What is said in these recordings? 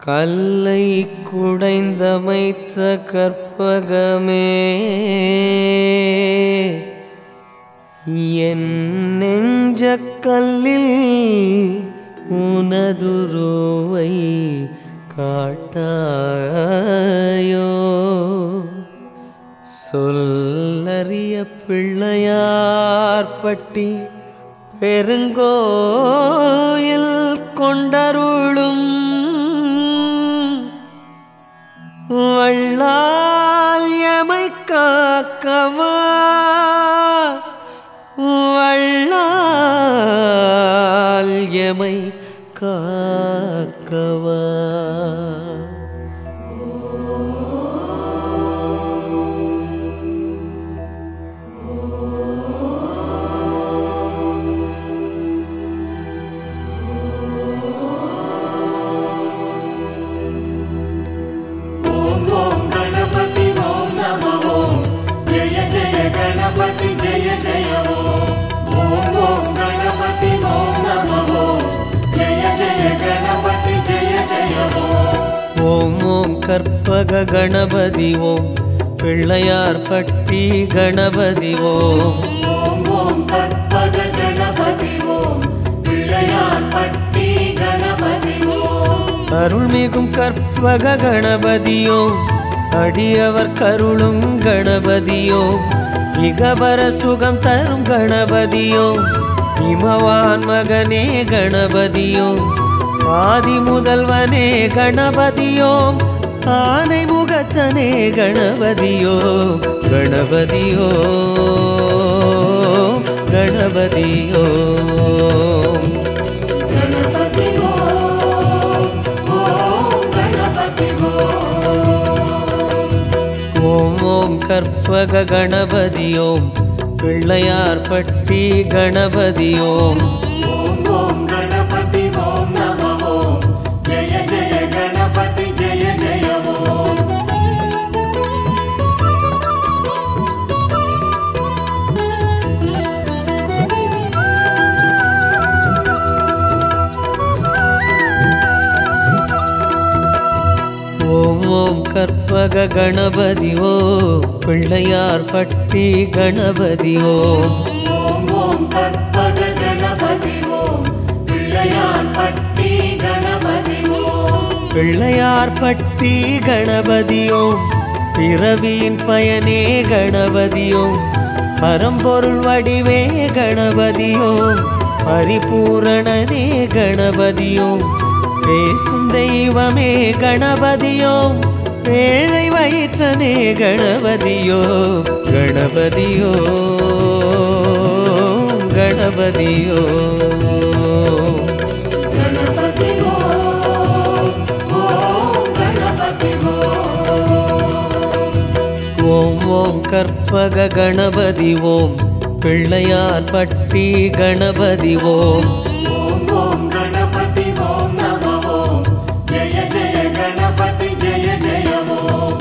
கல்லை குடைந்தமைத்த கற்பகமே என் நெஞ்ச கல்லில் உனதுருவை காட்டாயோ சொல்லறிய பிள்ளையார் பட்டி பெருங்கோயில் கொண்டருளும் வள்ளால் எமை காக்கவா வள்ளால் எமை காக்கவா ஓம் ஓம் கணபதி ஓம் நம ஓம் ஜெய ஜெய கணபதி ஜெய ஜெய ஓம் ஓம் ஓம் கணபதி ஓம் நம ஓம் ஜெய ஜெய கணபதி ஜெய ஜெய ஓம் ஓம் ஓம் கற்பக கணபதி ஓம் பிள்ளையார் பட்டி கணபதி ஓம் ஓம் ஓம் கற்பக கணபதி ஓம் பிள்ளையார் பட்டி கணபதி ஓம் அருள்மிகும் கற்பக கணபதியோம் அடியவர் கருளும் கணபதியோம் இகவர சுகம் தரும் கணபதியோம் இமவான் மகனே கணபதியோம் ஆதி முதல்வனே கணபதியோம் ஆனை முகத்தனே கணபதியோ கணபதியோ கணபதியோ கணபதி ஓம் ஓம் கணபதி ஓம் ஓம் ஓம் கற்பக கணபதி ஓம் பிள்ளையார் பட்டி கணபதி ஓம் ஓம் ஓம் கணபதி ஓம் நம ஓம் ஜெய ஜெய கணபதி ஜெய ஜெய ஓம் ஓம் ஓம் கற்பக கணபதி ஓம் பிள்ளையார் பட்டி கணபதி ஓம் ஓம் ஓம் கற்பக கணபதி ஓம் பிள்ளையார் பட்டி கணபதி ஓம் பிள்ளையார் பட்டி கணபதி ஓம் பிறவியின் பயனே கணபதி ஓம் பரம்பொருள் வடிவே கணபதி ஓம் பரிபூரணனே கணபதி ஓம் பேசும் தெய்வமே கணபதியோ பேழை வயிற்றனே கணபதியோ கணபதியோ கணபதியோ கணபதி ஓம் ஓம் கணபதி ஓம் ஓம் ஓம் கற்பக கணபதி ஓம் பிள்ளையார் பட்டி கணபதி ஓம் ஓம் ஓம் கணபதி ஓம் நம ஓம் ஜெய ஜெய கணபதி ஜெய ஜெய ஓம்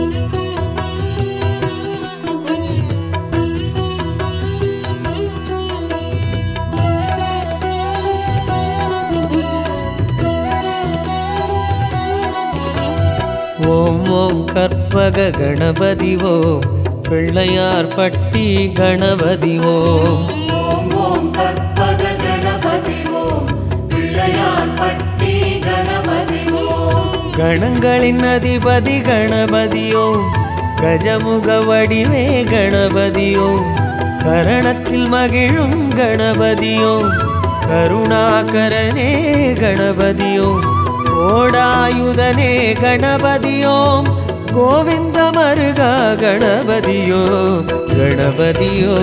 ஓம் ஓம் கற்பக கணபதி ஓம் பிள்ளையார் பட்டி கணபதி ஓம் ஓம் ஓம் கற்பக கணபதி ஓம் பிள்ளையார் பட்டி கணபதி ஓம் கணங்களின் அதிபதி கணபதியோ கஜமுக வடிவே கணபதியோ கரணத்தில் மகிழும் கணபதியோ கருணாகரனே கணபதியோ கோடாயுதனே கணபதியோம் கோவிந்த மருகா கணபதியோ கணபதியோ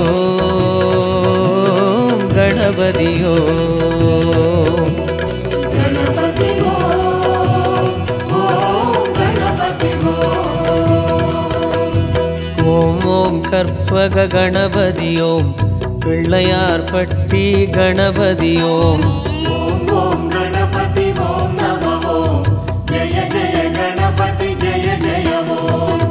கணபதியோ கணபதி ஓம் ஓம் கணபதி ஓம் ஓம் ஓம் கற்பக கணபதி ஓம் பிள்ளையார் பட்டி கணபதி ஓம் ஓம் ஓம் கணபதி ஓம் நம ஓம் ஜெய ஜெய கணபதி ஜெய ஜெய ஓம்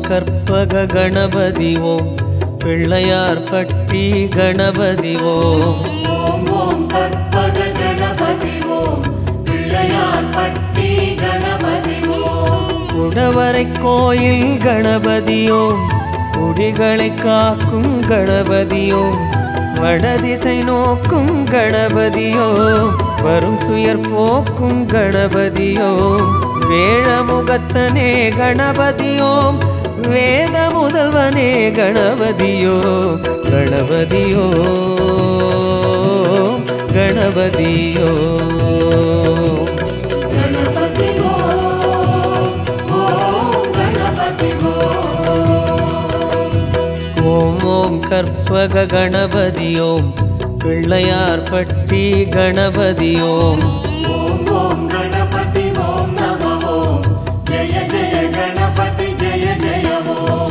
கற்பக கணபதி ஓம் பிள்ளையார் பட்டி கணபதி ஓம் ஓம் ஓம் கற்பக கணபதி ஓம் பிள்ளையார் பட்டி கணபதி ஓம் குடவரை கோயில் கணபதியோம் குடிகளை காக்கும் கணபதியோம் வடதிசை நோக்கும் கணபதியோம் வரும் துயர் போக்கும் கணபதியோம் வேழமுகத்தனே கணபதியோம் வேத முதல்வனே கணபதியோ கணபதியோ கணபதியோ கணபதி ஓம் ஓம் கணபதி ஓம் ஓம் ஓம் கற்பக கணபதி ஓம் பிள்ளையார் பட்டி கணபதி ஓம் ஓம் ஓம் கணபதி ஓம் நம ஓம் ஜெய ஜெய கணபதி ஜெய ஜெய ஓம்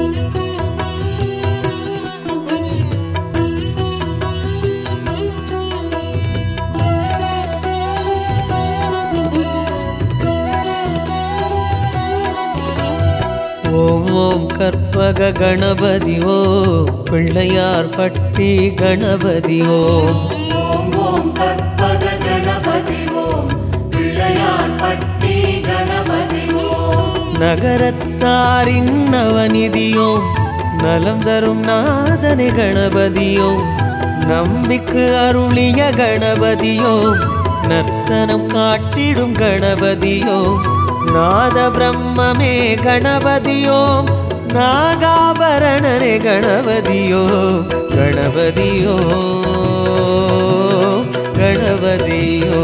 ஓம் ஓம் கற்பக கணபதி ஓம் பிள்ளையார் பட்டி கணபதி ஓம் ஓம் ஓம் கற்பக கணபதி ஓம் பிள்ளையார் பட்டி கணபதி ஓம் நகரத்தாரின் நவநிதியோம் நலம் தரும் நாதனை கணபதியோம் நம்பிக்கு அருளிய கணபதியோம் நர்த்தனம் காட்டிடும் கணபதியோம் நாத பிரம்மமே கணபதியோம் நாகாபரணனே கணபதியோ கணபதியோ கணபதியோ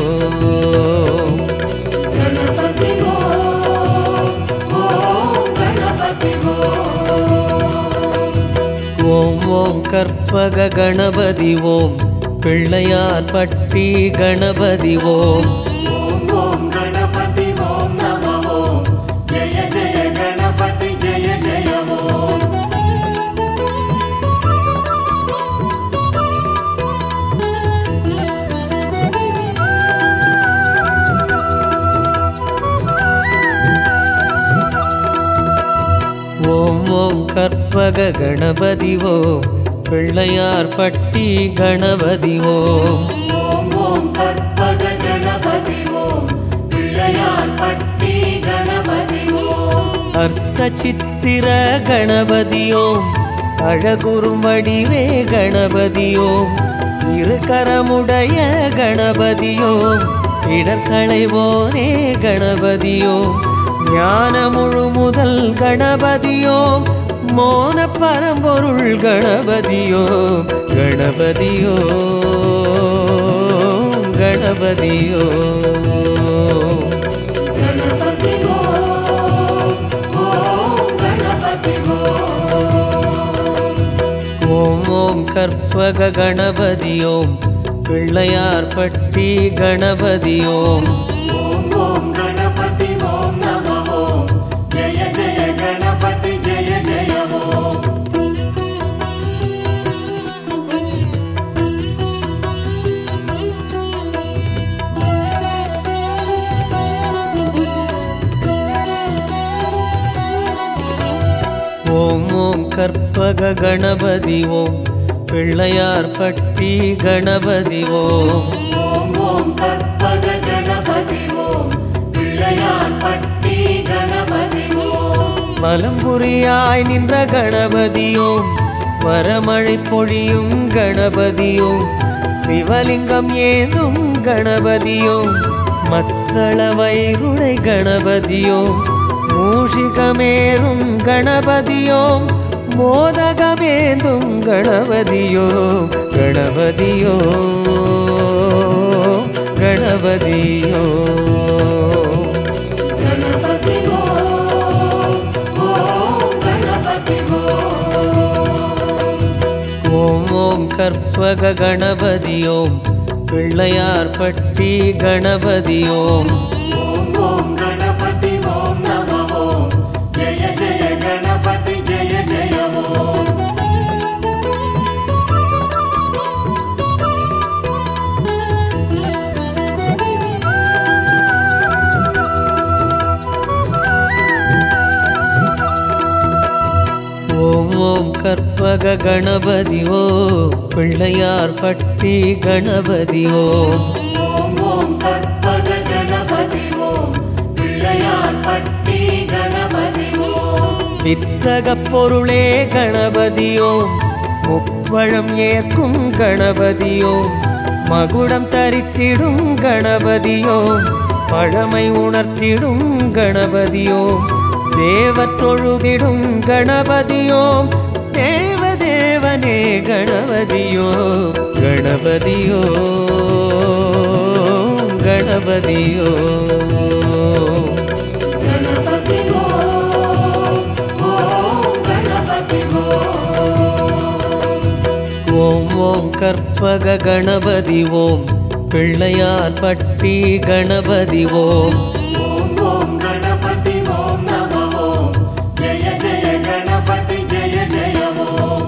கணபதி ஓம் ஓம் கணபதி ஓம் ஓம் ஓம் கற்பக கணபதி ஓம் பிள்ளையார் பட்டி கணபதி ஓம் ஓம் ஓம் கணபதி ஓம் நம ஓம் ஜெய ஜெய கணபதி ஜெய ஜெய ஓம் ஓம் ஓம் கற்பக கணபதி ஓம் பிள்ளையார் பட்டி கணபதி ஓம் ஓம் ஓம் கற்பக கணபதி ஓம் பிள்ளையார் பட்டி கணபதி ஓம் அர்த்த சித்திர கணபதியோம் அழகுறும் வடிவே கணபதியோம் இருகரமுடைய கணபதியோம் இடர்களைவோனே கணபதியோம் ஞான முழு முதல் கணபதியோம் மோன பரம்பொருள் கணபதியோ கணபதியோ கணபதியோ கணபதி ஓம் ஓம் கணபதி ஓம் ஓம் ஓம் கற்பக கணபதி ஓம் பிள்ளையார் பட்டி கணபதி ஓம் ஓம் ஓம் கணபதி ஓம் நம ஓம் ஜெய ஜெய கணபதி ஜெய ஜெய ஓம் ஓம் ஓம் கற்பக கணபதி ஓம் பிள்ளையார் பட்டி கணபதி ஓம் ஓம் ஓம் கற்பக கணபதி ஓம் பிள்ளையார் பட்டி கணபதி ஓம் மலம்புரியாய் நின்ற கணபதியோம் வரமழை பொழியும் கணபதியோம் சிவலிங்கம் ஏந்தும் கணபதியோம் மத்தள வைருடை கணபதியோம் மூஷிகமேறும் கணபதியோம் மோதகமேந்தும் கணபதியோ கணபதியோ கணபதியோ கணபதி ஓம் ஓம் கணபதி ஓம் ஓம் ஓம் கற்பக கணபதி ஓம் பிள்ளையார் பட்டி கணபதி ஓம் ஓம் ஓம் கணபதி ஓம் நம ஓம் ஜெய ஜெய கணபதி ஜெய ஜெய ஓம் கற்பக கணபதி ஓம் பிள்ளையார் பட்டி கணபதி ஓம் ஓம் ஓம் கற்பக கணபதி ஓம் பிள்ளையார் பட்டி கணபதி ஓம் வித்தக பொருளே கணபதியோம் முப்பழம் ஏற்கும் கணபதியோம் மகுடம் தரித்திடும் கணபதியோம் பழமை உணர்த்திடும் கணபதியோம் தேவர் தொழுதிடும் கணபதியோம் தேவதேவனே கணபதியோ கணபதியோ கணபதியோ கணபதி ஓம் ஓம் கணபதி ஓம் ஓம் ஓம் கற்பக கணபதி ஓம் பிள்ளையார் பட்டி கணபதி ஓம் ஓம் ஓம் கணபதி ஓம் நம ஓம் ஜெய ஜெய கணபதி ஜெய ஜெய ஓம்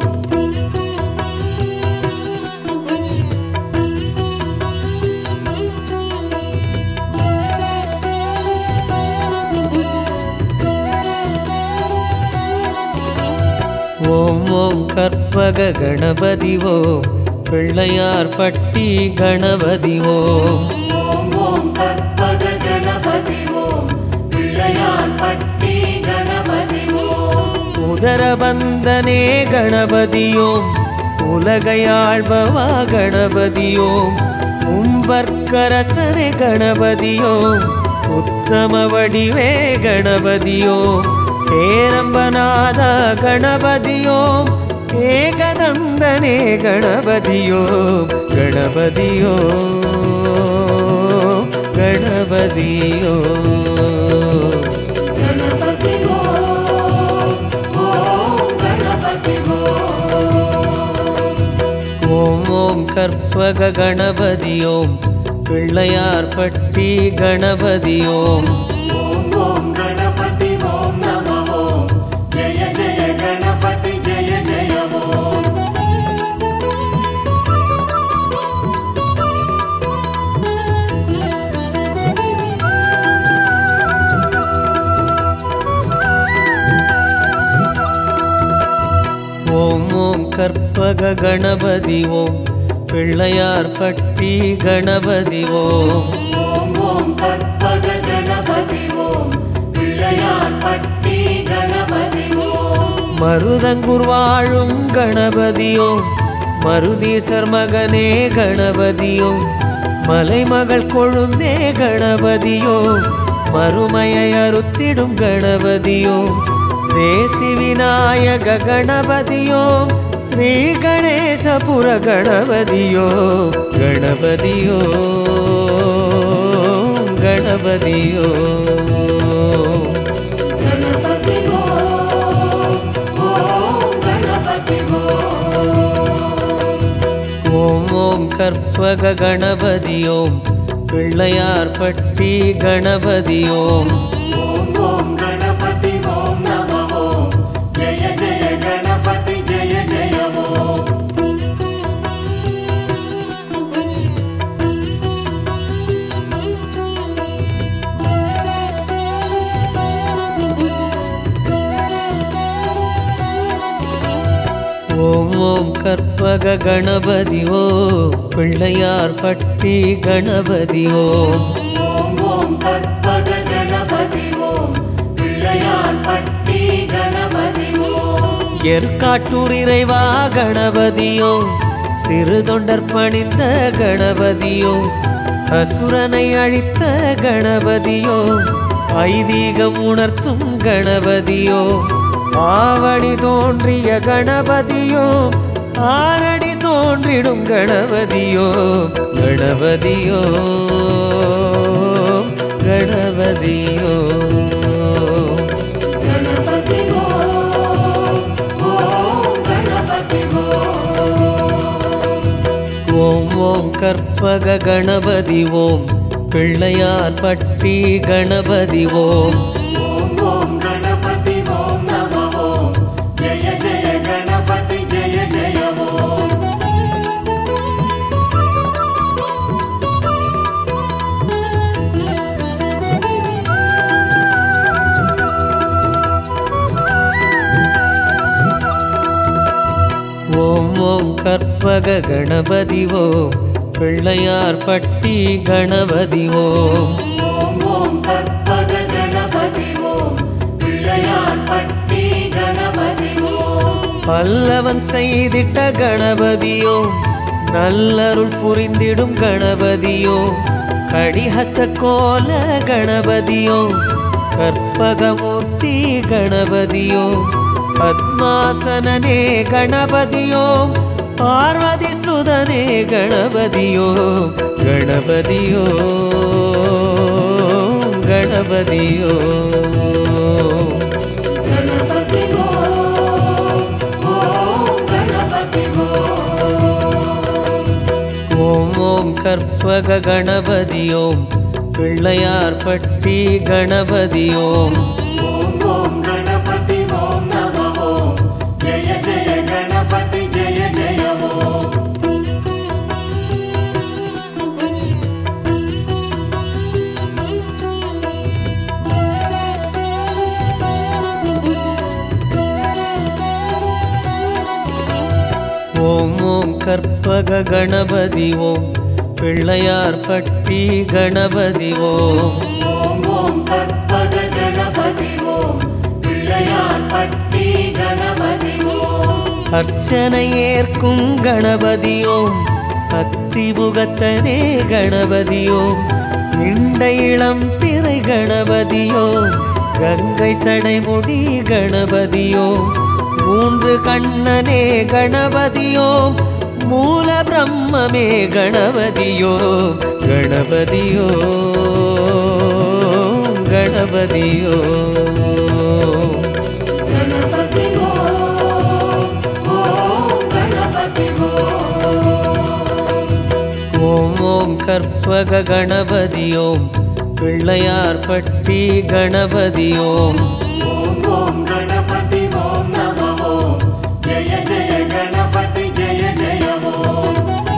ஓம் ஓம் கற்பக கணபதி ஓம் பிள்ளையார் பட்டி கணபதி ஓம் ஓம் ஓம் கற்பக கணபதி ஓம் பிள்ளையார் பட்டி கணபதி ஓம் உதரபந்தனே கணபதியோம் உலகையாழ்பவா கணபதியோம் உம்பர்க்கரசனே கணபதியோம் உத்தம வடிவே கணபதியோம் பேரம்பநாத கணபதியோம் ஏகதந்தனே கணபதியோம் கணபதியோ கணபதியோ கணபதி ஓம் ஓம் கணபதி ஓம் ஓம் ஓம் கற்பக கணபதி ஓம் பிள்ளையார் பட்டி கணபதி ஓம் ஓம் ஓம் கணபதி ஓம் நம ஓம் ஜெய ஜெய கணபதி ஜெய ஜெய ஓம் ஓம் ஓம் கற்பக கணபதி ஓம் பிள்ளையார் பட்டி கணபதி ஓம் ஓம் ஓம் கற்பக கணபதி ஓம் பிள்ளையார் பட்டி கணபதி ஓம் மருதங்குர் வாழும் கணபதியோம் மருதீசர் மகனே கணபதியோம் மலைமகள் கொழுந்தே கணபதியோம் மறுமையை அறுத்திடும் கணபதியோம் தேசி விநாயக கணபதியோம் ஸ்ரீ கணேசபுர கணபதியோ கணபதியோ கணபதியோ கணபதி ஓம் ஓம் கணபதி ஓம் ஓம் ஓம் கற்பக கணபதி ஓம் பிள்ளையார் பட்டி கணபதி ஓம் ஓம் ஓம் கணபதி ஓம் நம ஓம் ஜெய ஜெய கணபதி ஜெய ஜெய ஓம் ஓம் ஓம் கற்பக கணபதி ஓம் பிள்ளையார் பட்டி கணபதி ஓம் ஓம் ஓம் கற்பக கணபதி ஓம் பிள்ளையார் பட்டி கணபதி ஓம் எற்காட்டூர் இறைவா கணபதியோ சிறு தொண்டர் பணிந்த கணபதியோ அசுரனை அழித்த கணபதியோ ஐதீகம் உணர்த்தும் கணபதியோ ஆவடி தோன்றிய கணபதியோ ஆரடி தோன்றிடும் கணபதியோ கணபதியோ கணபதியோ கணபதி ஓம் ஓம் கணபதி ஓம் ஓம் ஓம் கற்பக கணபதி ஓம் பிள்ளையார் பட்டி கணபதி ஓம் ஓம் ஓம் கணபதி ஓம் நம ஓம் ஜெய ஜெய கணபதி ஜெய ஜெய ஓம் கற்பக கணபதி ஓம் பிள்ளையார் பட்டி கணபதி ஓம் ஓம் ஓம் கற்பக கணபதி ஓம் பிள்ளையார் பட்டி கணபதி ஓம் பல்லவன் செய்திட்ட கணபதியோ நல்லருள் புரிந்திடும் கணபதியோ கடிஹஸ்த கோல கணபதியோ கற்பகமூர்த்தி கணபதியோ பத்மாசனனே கணபதியோ பார்வதி சுதனே கணபதியோ கணபதியோ கணபதியோ கணபதி ஓம் ஓம் கணபதி ஓம் ஓம் ஓம் கற்பக கணபதி ஓம் பிள்ளையார் பட்டி கணபதி ஓம் ஓம் ஓம் கணபதி ஓம் நம ஓம் ஜெய ஜெய கணபதி ஜெய ஜெய ஓம் ஓம் ஓம் கற்பக கணபதி ஓம் பிள்ளையார் பட்டி கணபதி ஓம் ஓம் ஓம் கற்பக கணபதி ஓம் பிள்ளையார் பட்டி கணபதி ஓம் அர்ச்சனை ஏற்கும் கணபதியோம் அத்திமுகத்தனே கணபதியோம் இண்ட இளம் திரை கணபதியோ கங்கை சடைமுடி கணபதியோ மூன்று கண்ணனே கணபதியோ மூல பிரம்மமே கணபதியோ கணபதியோ கணபதியோ கணபதி ஓம் ஓம் கணபதி ஓம் ஓம் ஓம் கற்பக கணபதி ஓம் பிள்ளையார் பட்டி கணபதி ஓம் ஓம் ஓம் கணபதி ஓம் நம ஓம் ஜெய ஜெய கணபதி ஜெய ஜெய ஓம்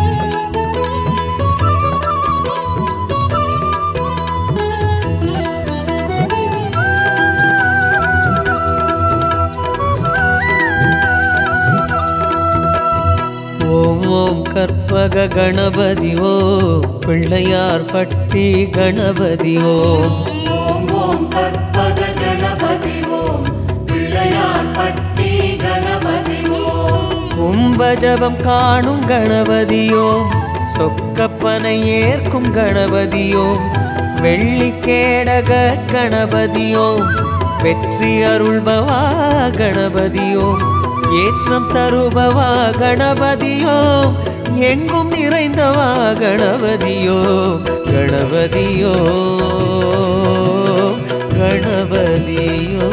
ஓம் ஓம் கற்பக கணபதி ஓம் பிள்ளையார் பட்டி கணபதி ஓம் ஓம் ஓம் கற்பக கணபதி ஓம் பிள்ளையார் பட்டி கணபதி ஓம் கும்பஜபம் காணும் கணபதியோ சொக்கப்பனை ஏற்கும் கணபதியோ வெள்ளி கேடக கணபதியோ வெற்றி அருள்பவா கணபதியோ ஏற்றம் தருபவா கணபதியோ எங்கும் நிறைந்தவா கணபதியோ கணபதியோ கணபதியோ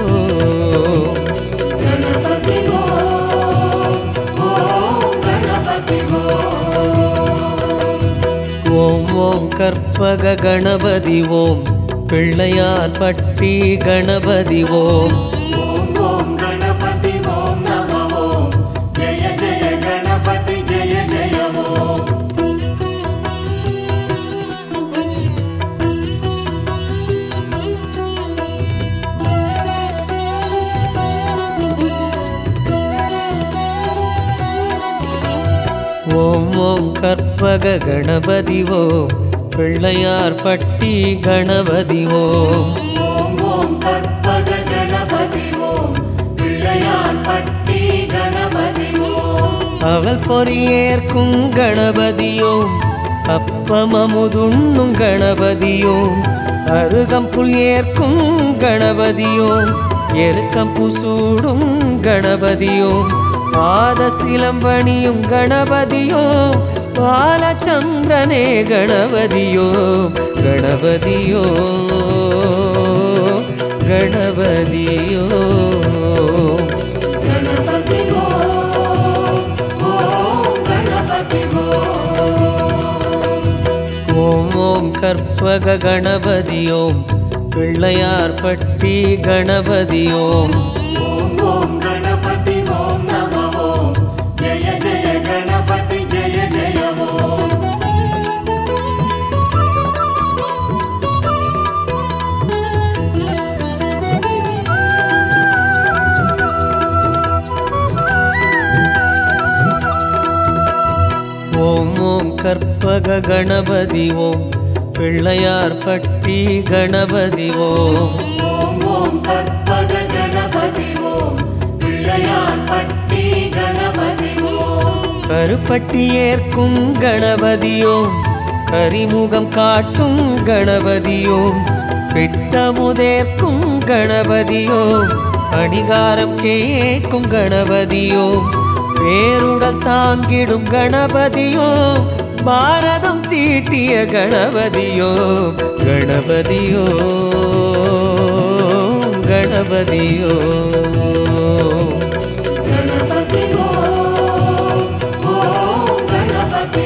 கணபதி ஓம் ஓம் கணபதி ஓம் ஓம் ஓம் கற்பக கணபதி ஓம் பிள்ளையார் பட்டி கணபதி ஓம் ஓம் ஓம் கணபதி ஓம் நம ஓம் ஜெய ஜெய கணபதி ஜெய ஜெய ஓம் ஓம் ஓம் கற்பக கணபதி ஓம் பிள்ளையார் பட்டி கணபதி ஓம் ஓம் ஓம் கற்பக கணபதி ஓம் பிள்ளையார் பட்டி கணபதி ஓம் அவள் பொறியேற்கும் கணபதியோம் அப்பமமுதுண்ணும் கணபதியோம் அருகம்புல் ஏற்கும் கணபதியோம் எருக்கம் புசூடும் கணபதியோம் பாத சிலம்பணியும் கணபதியோ பாலச்சந்திரனே கணபதியோ கணபதியோ கணபதியோ கணபதி ஓம் ஓம் கணபதி ஓம் ஓம் ஓம் கற்பக கணபதி ஓம் பிள்ளையார் பட்டி கணபதி ஓம் ஓம் ஓம் கணபதி ஓம் நம ஓம் ஜெய ஜெய கணபதி ஜெய ஜெய ஓம் கற்பக கணபதி ஓம் பிள்ளையார் பட்டி கணபதி ஓம் ஓம் ஓம் கற்பக கணபதி ஓம் பிள்ளையார் பட்டி கணபதி ஓம் கருப்பட்டி ஏற்கும் கணபதியோம் கரிமுகம் காட்டும் கணபதியோம் பிட்டமுதேற்கும் கணபதியோம் அணிகாரம் கேட்கும் கணபதியோம் பேருடல் தாங்கிடும் கணபதியோம் பாரதம் தீட்டிய கணபதியோம் கணபதியோம் கணபதியோம் கணபதி ஓம் ஓம் கணபதி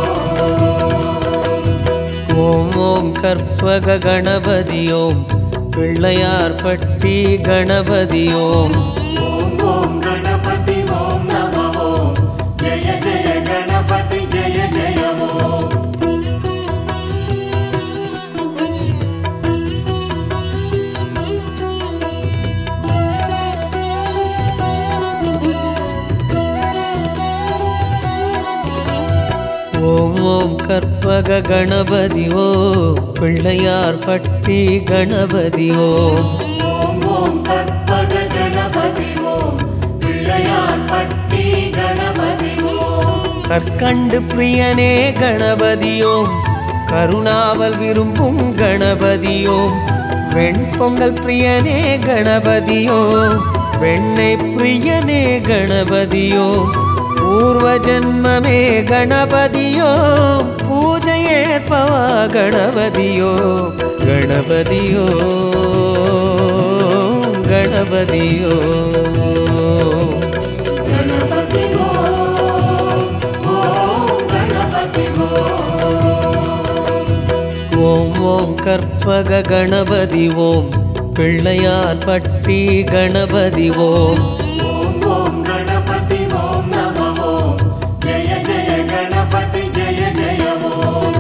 ஓம் ஓம் ஓம் கற்பக கணபதி ஓம் பிள்ளையார் பட்டி கணபதி ஓம் ஓம் ஓம் கணபதி ஓம் நம ஓம் ஜெய ஜெய கணபதி ஜெய ஜெய ஓம் ஓம் ஓம் கற்பக கணபதி ஓம் பிள்ளையார் பட்டி கணபதி ஓம் ஓம் ஓம் கற்பக கணபதி ஓம் பிள்ளையார் பட்டி கணபதி ஓம் கற்கண்டு பிரியனே கணபதியோம் கருணாவல் விரும்பும் கணபதியோம் வெண்பொங்கல் பிரியனே கணபதியோம் வெண்ணை பிரியனே கணபதியோம் பூர்வ ஜன்மமே கணபதியோம் பூஜை ஏற்பவா கணபதியோ கணபதியோ கணபதியோ கணபதி ஓம் ஓம் கணபதி ஓம் ஓம் ஓம் கற்பக கணபதி ஓம் பிள்ளையார் பட்டி கணபதி ஓம் ஓம் ஓம் கணபதி ஓம் நம ஓம் ஜெய ஜெய கணபதி ஜெய ஜெய ஓம்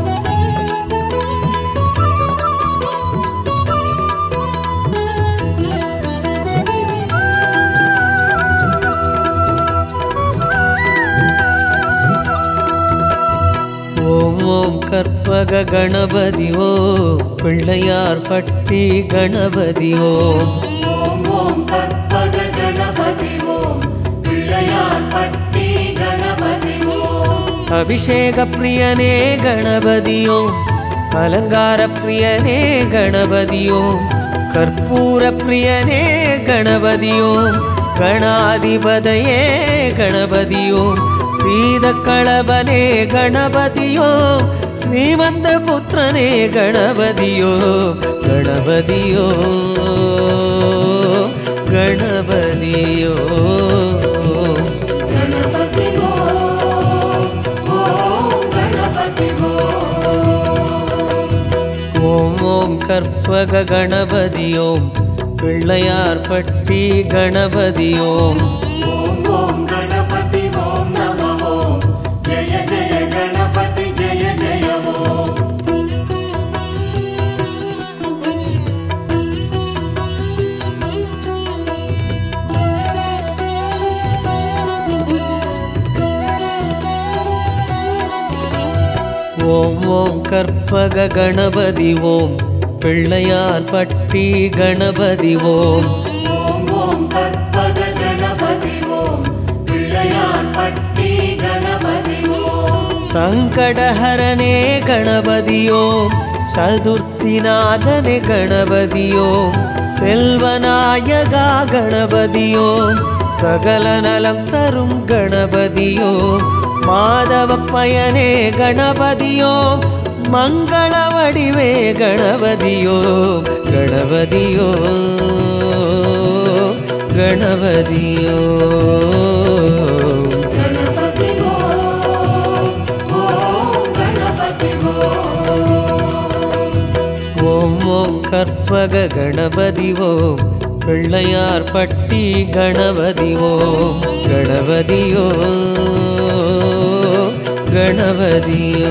ஓம் ஓம் கற்பக கணபதி ஓம் பிள்ளையார் பட்டி கணபதி ஓம் ஓம் ஓம் கற்பக கணபதி ஓம் பிள்ளையார் பட்டி கணபதி ஓம் அபிஷேக பிரியனே கணபதியோம் அலங்கார பிரியனே கணபதியோம் கற்பூர பிரியனே கணபதியோம் கணாதிபதையே கணபதியோம் சீத களபனே கணபதியோம் ஸ்ரீமந்த புத்திரனே கணபதியோ கணபதியோ கணபதியோ கணபதி ஓம் ஓம் கணபதி ஓம் ஓம் ஓம் கற்பக கணபதி ஓம் பிள்ளையார் பட்டி கணபதி ஓம் ஓம் ஓம் கணபதி ஓம் நம ஓம் ஜெய ஜெய கணபதி ஜெய ஜெய ஓம் ஓம் ஓம் கற்பக கணபதி ஓம் பிள்ளையார் பட்டி கணபதி ஓம் ஓம் ஓம் கற்பக கணபதி ஓம் பிள்ளையார் பட்டி கணபதி ஓம் சங்கடஹரனே கணபதியோம் சதுர்த்திநாதனே கணபதியோம் செல்வநாயகா கணபதியோம் சகல நலம் தரும் கணபதியோம் மாதவ பயனே கணபதியோம் மங்கள வடிவே கணபதியோ கணபதியோ கணபதியோ கணபதி ஓம் ஓம் கணபதி ஓம் ஓம் ஓம் கற்பக கணபதி ஓம் பிள்ளையார் பட்டி கணபதி ஓம் கணபதியோ கணபதியோ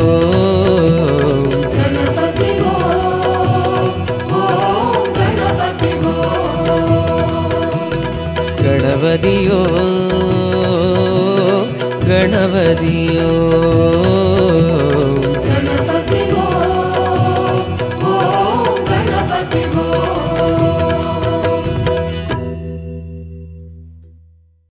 கணபதி ஓம் ஓம் கணபதி ஓம் கணபதியோ கணபதியோ